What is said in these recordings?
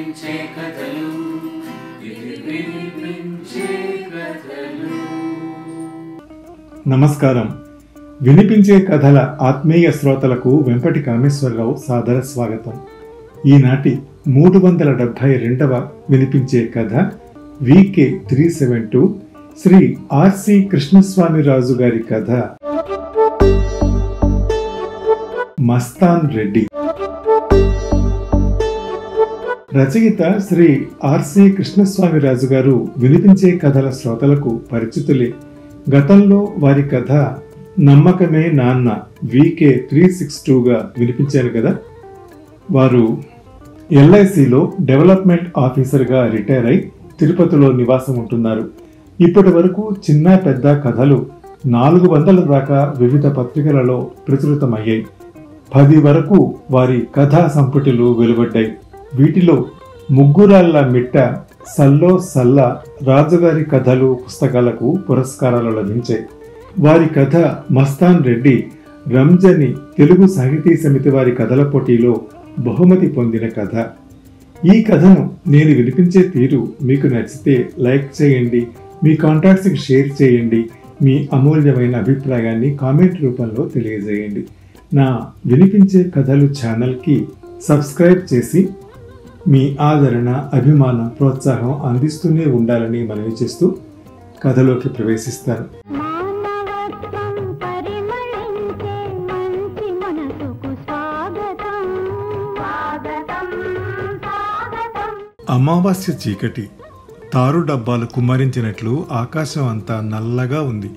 వినిపించే కథలు ఇది వినిపించే కథలు నమస్కారం వినిపించే కథల ఆత్మీయ శ్రోతలకు వెంపటి కామేశ్వరరావు సాదర స్వాగతం ఈనాటి మూడు వందల డెబ్భై రెండవ వినిపించే కథ VK three seven two Shri RC Krishnaswamy Raju గారి కథ మస్తాన్ రెడ్డి రచయిత శ్రీ ఆర్సి కృష్ణస్వామి రాజు గారు వినిపించే కథల శ్రోతలకు పరిచితులే గతంలో వారి కథ నమ్మకమే నాన్న వికే త్రీ సిక్స్ టూగా వినిపించారు కదా వారు ఎల్ఐసిలో డెవలప్మెంట్ ఆఫీసర్గా రిటైర్ అయి తిరుపతిలో నివాసం ఉంటున్నారు ఇప్పటి వరకు చిన్న పెద్ద కథలు నాలుగు వందల దాకా వివిధ పత్రికలలో ప్రచురితమయ్యాయి పది వరకు వారి కథా సంపుటిలు వెలువడ్డాయి వీటిలో ముగ్గురాళ్ల మిట్ట సల్లో సల్ల రాజుగారి కథలు పుస్తకాలకు పురస్కారాలు లభించాయి వారి కథ మస్తాన్ రెడ్డి రంజని తెలుగు సాహితీ సమితి వారి కథల పోటీలో బహుమతి పొందిన కథ ఈ కథను నేను వినిపించే తీరు మీకు నచ్చితే లైక్ చేయండి మీ కాంటాక్ట్స్కి షేర్ చేయండి మీ అమూల్యమైన అభిప్రాయాన్ని కామెంట్ రూపంలో తెలియజేయండి నా వినిపించే కథలు ఛానల్కి సబ్స్క్రైబ్ చేసి మీ ఆదరణ అభిమానం ప్రోత్సాహం అందిస్తూనే ఉండాలని మనవి చేస్తూ కథలోకి ప్రవేశిస్తాను మానవత్వం పరిమళించే మంచి మనసుకు స్వాగతం స్వాగతం స్వాగతం అమావాస్య చీకటి తారు డబ్బాలు కుమ్మరించినట్లు ఆకాశం అంతా నల్లగా ఉంది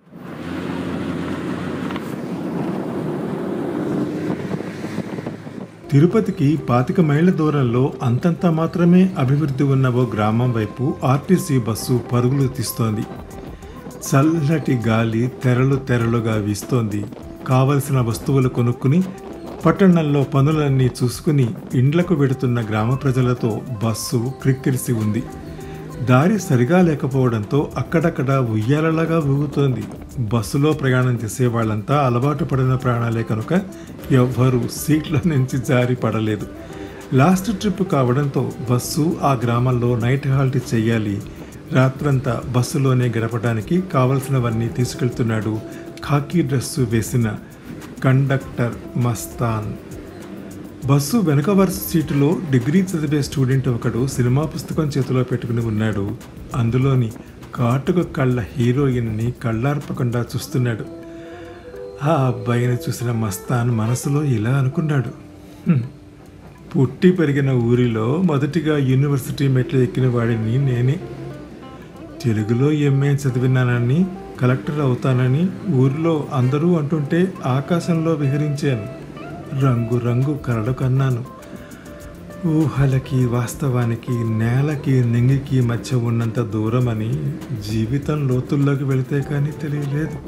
తిరుపతికి పాతిక మైళ్ళ దూరంలో అంతంత మాత్రమే అభివృద్ధి ఉన్న ఓ గ్రామం వైపు ఆర్టీసీ బస్సు పరుగులు తీస్తోంది చల్లటి గాలి తెరలు తెరలుగా వీస్తోంది కావలసిన వస్తువులు కొనుక్కుని పట్టణంలో పనులన్నీ చూసుకుని ఇండ్లకు వెడుతున్న గ్రామ ప్రజలతో బస్సు క్రిక్కిరిసి ఉంది దారి సరిగా లేకపోవడంతో అక్కడక్కడ ఉయ్యాలలాగా ఊగుతోంది బస్సులో ప్రయాణం చేసే వాళ్ళంతా అలవాటు పడిన ప్రాణాలే కనుక ఎవ్వరూ సీట్ల నుంచి జారి పడలేదు లాస్ట్ ట్రిప్ కావడంతో బస్సు ఆ గ్రామంలో నైట్ హాల్ట్ చేయాలి రాత్రంతా బస్సులోనే గడపడానికి కావలసినవన్నీ తీసుకెళ్తున్నాడు ఖాకీ డ్రెస్సు వేసిన కండక్టర్ మస్తాన్ బస్సు వెనక వరుస సీటులో డిగ్రీ చదివే స్టూడెంట్ ఒకడు సినిమా పుస్తకం చేతిలో పెట్టుకుని ఉన్నాడు అందులోని కాటుక కళ్ళ హీరోయిన్ని కళ్ళార్పకుండా చూస్తున్నాడు ఆ అబ్బాయిని చూసిన మస్తాన్ మనసులో ఇలా అనుకున్నాడు "హ్మ్, పుట్టి పెరిగిన ఊరిలో మొదటిగా యూనివర్సిటీ మెట్లు ఎక్కిన వాడిని నేనే తెలుగులో ఎంఏ చదివినానని కలెక్టర్ అవుతానని ఊరిలో అందరూ అంటుంటే ఆకాశంలో విహరించాను రంగు రంగు కలలు కన్నాను ఊహలకి వాస్తవానికి నేలకి నింగికి మధ్య ఉన్నంత దూరం అని జీవితం లోతుల్లోకి వెళితే కానీ తెలియలేదు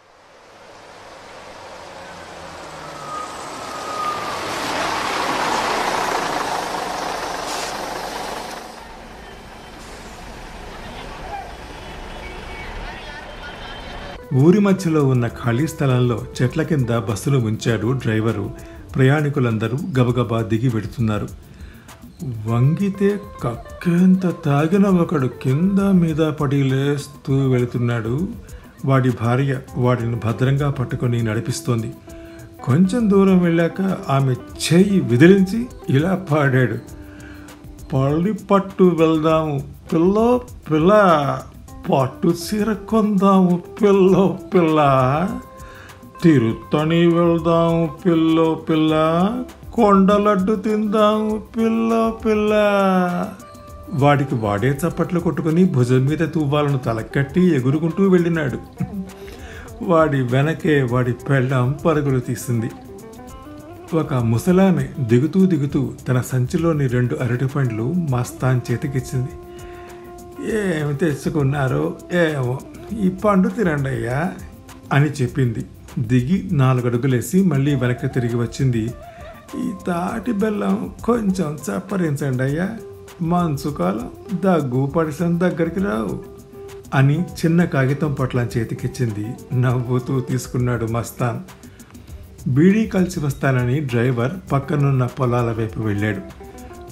ఊరి మధ్యలో ఉన్న ఖాళీ స్థలంలో చెట్ల కింద బస్సును ఉంచాడు డ్రైవరు ప్రయాణికులందరూ గబగబా దిగి వెడుతున్నారు వంగితే కక్కేంత తాగిన ఒకడు కింద మీద పడి లేస్తూ వెళుతున్నాడు వాడి భార్య వాడిని భద్రంగా పట్టుకొని నడిపిస్తోంది కొంచెం దూరం వెళ్ళాక ఆమె చెయ్యి విదిలించి ఇలా పాడాడు పళ్ళి పట్టు వెళ్దాము పిల్ల పిల్ల పట్టు చీర కొందాము పిల్లో పిల్ల తిరుత్తని వెళ్దాము పిల్లో పిల్ల కొండలడ్డు తిందాము పిల్లో పిల్ల వాడికి వాడే చప్పట్లు కొట్టుకుని భుజం మీద తువ్వాలను తలకట్టి ఎగురుకుంటూ వెళ్ళినాడు వాడి వెనకే వాడి పెళ్ళాం పరుగులు తీసింది ఒక ముసలామె దిగుతూ దిగుతూ తన సంచిలోని రెండు అరటి పండ్లు మస్తాన్ చేతికిచ్చింది ఏమి తెచ్చుకున్నారో ఏమో ఈ పండు తినండి అయ్యా అని చెప్పింది దిగి నాలుగు అడుగులేసి మళ్ళీ వెనక్కి తిరిగి వచ్చింది ఈ తాటి బెల్లం కొంచెం చప్పరించండి అయ్యా మంచు కాలం దగ్గు పడిసం దగ్గరికి రావు అని చిన్న కాగితం పొట్లం చేతికిచ్చింది నవ్వుతూ తీసుకున్నాడు మస్తాన్ బీడీ కలిసి వస్తానని డ్రైవర్ పక్కనున్న పొలాల వైపు వెళ్ళాడు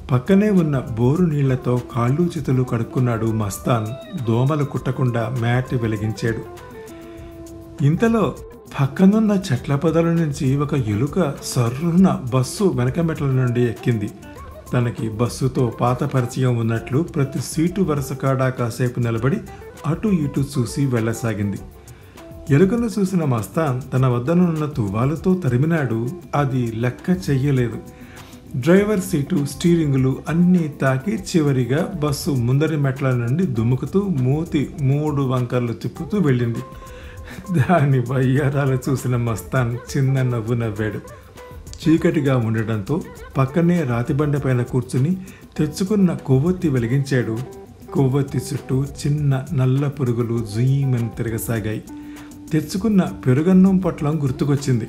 పక్కనే ఉన్న బోరు నీళ్లతో కాళ్ళు చేతులు కడుక్కున్నాడు మస్తాన్ దోమలు కుట్టకుండా మ్యాట్ వెలిగించాడు ఇంతలో పక్కనున్న చెట్ల పొదల నుంచి ఒక ఎలుక సర్రున బస్సు వెనక మెట్ల నుండి ఎక్కింది తనకి బస్సుతో పాత పరిచయం ఉన్నట్లు ప్రతి సీటు వరుస కాడా కాసేపు నిలబడి అటు ఇటు చూసి వెళ్ళసాగింది ఎలుకను చూసిన మస్తాన్ తన వద్దనున్న తువ్వాలతో తరిమినాడు అది లెక్క చెయ్యలేదు డ్రైవర్ సీటు స్టీరింగులు అన్నీ తాకి చివరిగా బస్సు ముందరి మెట్ల నుండి దుముకుతూ మూతి మూడు వంకర్లు తిప్పుతూ వెళ్ళింది దాని వయ్యారాలు చూసిన మస్తాన్ చిన్న నవ్వు నవ్వాడు చీకటిగా ఉండడంతో పక్కనే రాతిబండ పైన కూర్చుని తెచ్చుకున్న కొవ్వొత్తి వెలిగించాడు కొవ్వొత్తి చుట్టూ చిన్న నల్ల పురుగులు జుయ్యమని తిరగసాగాయి తెచ్చుకున్న పెరుగన్నం పొట్లం గుర్తుకొచ్చింది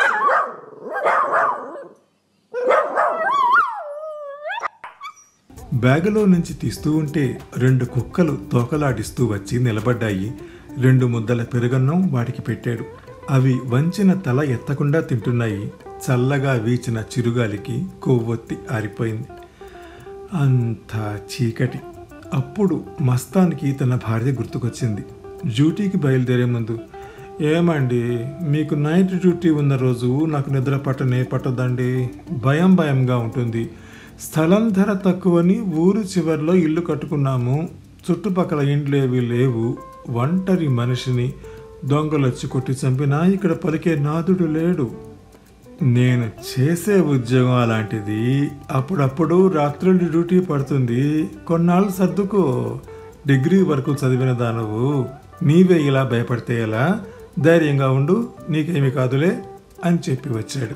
బ్యాగులో నుంచి తీస్తూ ఉంటే రెండు కుక్కలు తోకలాడిస్తూ వచ్చి నిలబడ్డాయి రెండు ముద్దల పెరుగన్నం వాటికి పెట్టాడు అవి వంచిన తల ఎత్తకుండా తింటున్నాయి చల్లగా వీచిన చిరుగాలికి కొవ్వొత్తి ఆరిపోయింది అంతా చీకటి అప్పుడు మస్తాన్కి తన భార్య గుర్తుకొచ్చింది డ్యూటీకి బయలుదేరే ముందు ఏమండి మీకు నైట్ డ్యూటీ ఉన్న రోజు నాకు నిద్ర పట్టనే పట్టదండి భయం భయంగా ఉంటుంది స్థలం ధర తక్కువని ఊరు చివర్లో ఇల్లు కట్టుకున్నాము చుట్టుపక్కల ఇండ్లు ఏవి లేవు ఒంటరి మనిషిని దొంగలొచ్చి కొట్టి చంపినా ఇక్కడ పలికే నాదుడు లేడు నేను చేసే ఉద్యోగం అలాంటిది అప్పుడప్పుడు రాత్రులు డ్యూటీ పడుతుంది కొన్నాళ్ళు సర్దుకో డిగ్రీ వరకు చదివిన దానవు నీవే ఇలా భయపడితే ఎలా ధైర్యంగా ఉండు నీకేమి కాదులే అని చెప్పి వచ్చాడు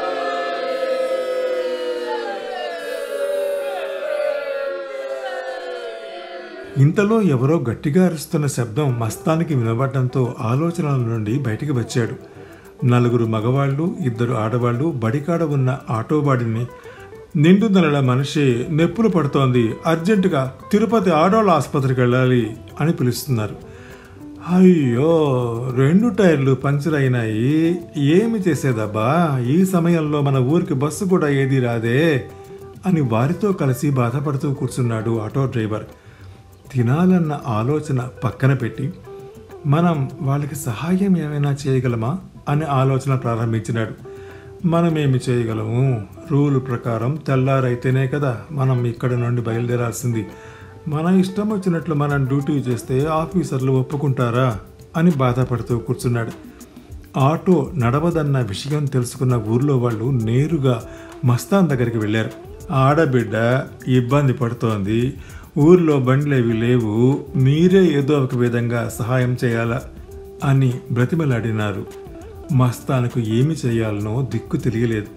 ఇంతలో ఎవరో గట్టిగా అరుస్తున్న శబ్దం మస్తానికి వినబడడంతో ఆలోచనల నుండి బయటికి వచ్చాడు నలుగురు మగవాళ్ళు ఇద్దరు ఆడవాళ్ళు బడికాడ ఉన్న ఆటోబాడిని నిండు నెలల మనిషి నెప్పులు పడుతోంది అర్జెంటుగా తిరుపతి ఆడోళ్ళ ఆసుపత్రికి వెళ్ళాలి అని పిలుస్తున్నారు అయ్యో రెండు టైర్లు పంక్చర్ అయినాయి ఏమి చేసేదబ్బా ఈ సమయంలో మన ఊరికి బస్సు కూడా ఏది రాదే అని వారితో కలిసి బాధపడుతూ కూర్చున్నాడు ఆటో డ్రైవర్ తినాలన్న ఆలోచన పక్కన పెట్టి మనం వాళ్ళకి సహాయం ఏమైనా చేయగలమా అనే ఆలోచన ప్రారంభించినాడు మనం ఏమి చేయగలము రూల్ ప్రకారం తెల్లారైతేనే కదా మనం ఇక్కడ నుండి బయలుదేరాల్సింది మన ఇష్టం వచ్చినట్లు మనం డ్యూటీ చేస్తే ఆఫీసర్లు ఒప్పుకుంటారా అని బాధపడుతూ కూర్చున్నాడు ఆటో నడవదన్న విషయం తెలుసుకున్న ఊర్లో వాళ్ళు నేరుగా మస్తాన్ దగ్గరికి వెళ్ళారు ఆడబిడ్డ ఇబ్బంది పడుతోంది ఊర్లో బండ్లేవి లేవు మీరే ఏదో ఒక విధంగా సహాయం చేయాలా అని బ్రతిమలాడినారు మస్తాన్కు ఏమి చేయాలనో దిక్కు తెలియలేదు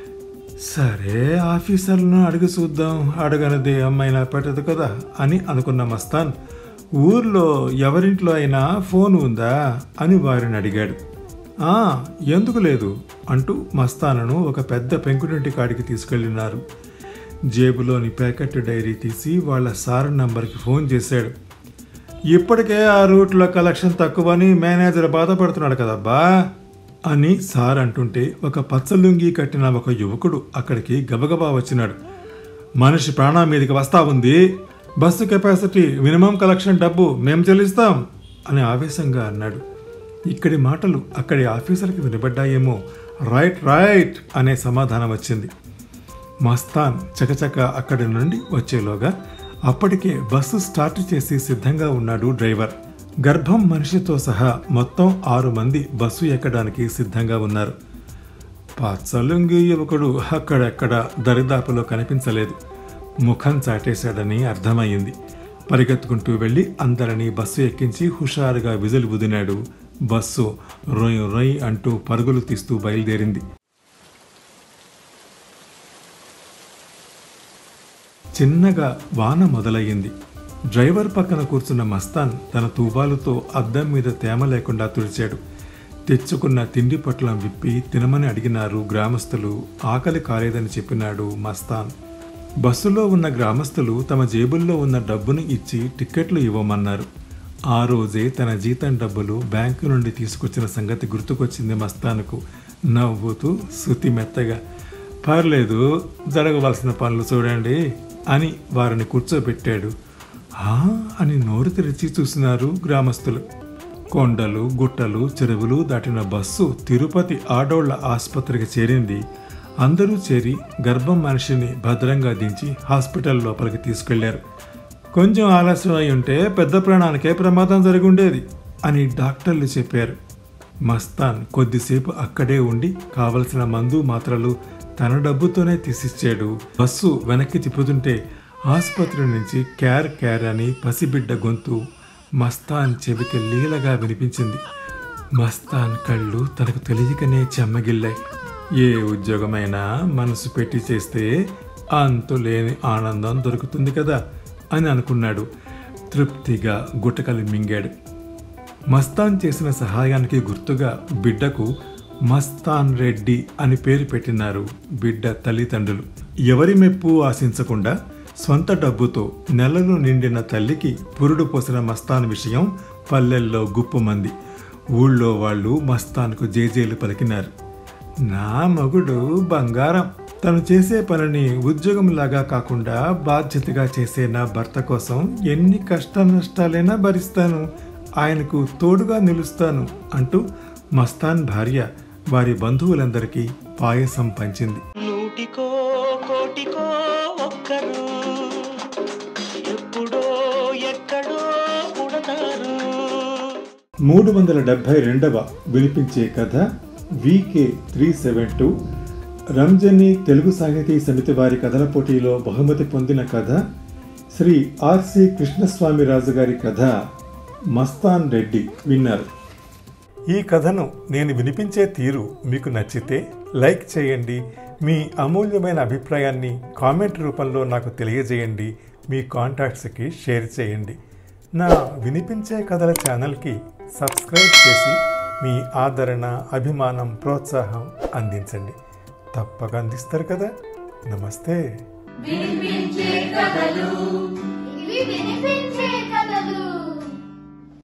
సరే ఆఫీసర్లను అడిగి చూద్దాం అడగనది అమ్మైనా పెట్టదు కదా అని అనుకున్న మస్తాన్ ఊర్లో ఎవరింట్లో అయినా ఫోన్ ఉందా అని వారిని అడిగాడు ఆ ఎందుకు లేదు అంటూ మస్తానను ఒక పెద్ద పెంకుటింటి కాడికి తీసుకెళ్ళినారు జేబులోని ప్యాకెట్ డైరీ తీసి వాళ్ళ సార్ నంబర్కి ఫోన్ చేశాడు ఇప్పటికే ఆ రూట్లో కలెక్షన్ తక్కువని మేనేజర్ బాధపడుతున్నాడు కదబ్బా అని సార్ అంటుంటే ఒక పచ్చలుంగి కట్టిన ఒక యువకుడు అక్కడికి గబగబా వచ్చినాడు మనిషి ప్రాణం మీదకి వస్తా ఉంది బస్సు కెపాసిటీ మినిమం కలెక్షన్ డబ్బు మేం చెల్లిస్తాం అని ఆవేశంగా అన్నాడు ఇక్కడి మాటలు అక్కడి ఆఫీసర్కి వినబడ్డాయేమో రైట్ రైట్ అనే సమాధానం వచ్చింది మస్తాన్ చకచక అక్కడి నుండి వచ్చేలోగా అప్పటికే బస్సు స్టార్ట్ చేసి సిద్ధంగా ఉన్నాడు డ్రైవర్ గర్భం మనిషితో సహా మొత్తం ఆరు మంది బస్సు ఎక్కడానికి సిద్ధంగా ఉన్నారు పచ్చలుంగి యువకుడు అక్కడెక్కడ దరిదాపులో కనిపించలేదు ముఖం చాటేశాడని అర్థమయ్యింది పరిగెత్తుకుంటూ వెళ్ళి అందరినీ బస్సు ఎక్కించి హుషారుగా విజులు వుదినాడు బస్సు రొయ్ రొయ్ అంటూ పరుగులు తీస్తూ బయలుదేరింది చిన్నగా వాన మొదలయ్యింది డ్రైవర్ పక్కన కూర్చున్న మస్తాన్ తన తూబాలుతో అద్దం మీద తేమ లేకుండా తుడిచాడు తెచ్చుకున్న తిండి పొట్లం విప్పి తినమని అడిగినారు గ్రామస్తులు ఆకలి కాలేదని చెప్పినాడు మస్తాన్ బస్సులో ఉన్న గ్రామస్తులు తమ జేబుల్లో ఉన్న డబ్బును ఇచ్చి టిక్కెట్లు ఇవ్వమన్నారు ఆ రోజే తన జీతం డబ్బులు బ్యాంకు నుండి తీసుకొచ్చిన సంగతి గుర్తుకొచ్చింది మస్తాన్కు నవ్వుతూ శృతి మెత్తగా పర్లేదు జరగవలసిన పనులు చూడండి అని వారిని కూర్చోబెట్టాడు "ఆ?" అని నోరు తెరిచి చూసినారు గ్రామస్తులు కొండలు గుట్టలు చెరువులు దాటిన బస్సు తిరుపతి ఆడోళ్ల ఆసుపత్రికి చేరింది అందరూ చేరి గర్భం మనిషిని భద్రంగా దించి హాస్పిటల్ లోపలికి తీసుకెళ్లారు కొంచెం ఆలస్యం అయి ఉంటే పెద్ద ప్రాణానికే ప్రమాదం జరిగి ఉండేది అని డాక్టర్లు చెప్పారు మస్తాన్ కొద్దిసేపు అక్కడే ఉండి కావలసిన మందు మాత్రలు తన డబ్బుతోనే తీసిచ్చాడు బస్సు వెనక్కి తిప్పుతుంటే ఆసుపత్రి నుంచి క్యార్ క్యార్ అని పసిబిడ్డ గొంతు మస్తాన్ చెవికి లీలగా వినిపించింది మస్తాన్ కళ్ళు తనకు తెలియకనే చెమ్మగిల్లాయి ఏ ఉద్యోగమైనా మనసు పెట్టి చేస్తే అంతులేని ఆనందం దొరుకుతుంది కదా అని అనుకున్నాడు తృప్తిగా గుటకలు మింగాడు మస్తాన్ చేసిన సహాయానికి గుర్తుగా బిడ్డకు మస్తాన్ రెడ్డి అని పేరు పెట్టినారు బిడ్డ తల్లిదండ్రులు ఎవరి మెప్పు ఆశించకుండా స్వంత డబ్బుతో నెలలు నిండిన తల్లికి పురుడు పోసిన మస్తాన్ విషయం పల్లెల్లో గుప్పుమంది ఊళ్ళో వాళ్ళు మస్తాన్కు జేజేలు పలికినారు నా మగుడు బంగారం తను చేసే పనిని ఉద్యోగంలాగా కాకుండా బాధ్యతగా చేసే నా భర్త కోసం ఎన్ని కష్ట నష్టాలైనా భరిస్తాను ఆయనకు తోడుగా నిలుస్తాను అంటూ మస్తాన్ భార్య వారి బంధువులందరికీ పాయసం పంచింది నూటికో కోటికో ఒక్కరు ఎప్పుడో ఎక్కడో పుడతారు మూడు వందల డెబ్భై రెండవ వినిపించే కథ VK three seven two Ranjani Telugu Sahiti Samiti వారి కథల పోటీలో బహుమతి పొందిన కథ శ్రీ ఆర్సి కృష్ణస్వామి రాజు గారి కథ మస్తాన్ రెడ్డి విన్నారు ఈ కథను నేను వినిపించే తీరు మీకు నచ్చితే లైక్ చేయండి మీ అమూల్యమైన అభిప్రాయాన్ని కామెంట్ రూపంలో నాకు తెలియజేయండి మీ కాంటాక్ట్స్కి షేర్ చేయండి నా వినిపించే కథల ఛానల్కి సబ్స్క్రైబ్ చేసి మీ ఆదరణ అభిమానం ప్రోత్సాహం అందించండి తప్పక అందిస్తారు కదా నమస్తే ఇవి వినిపించే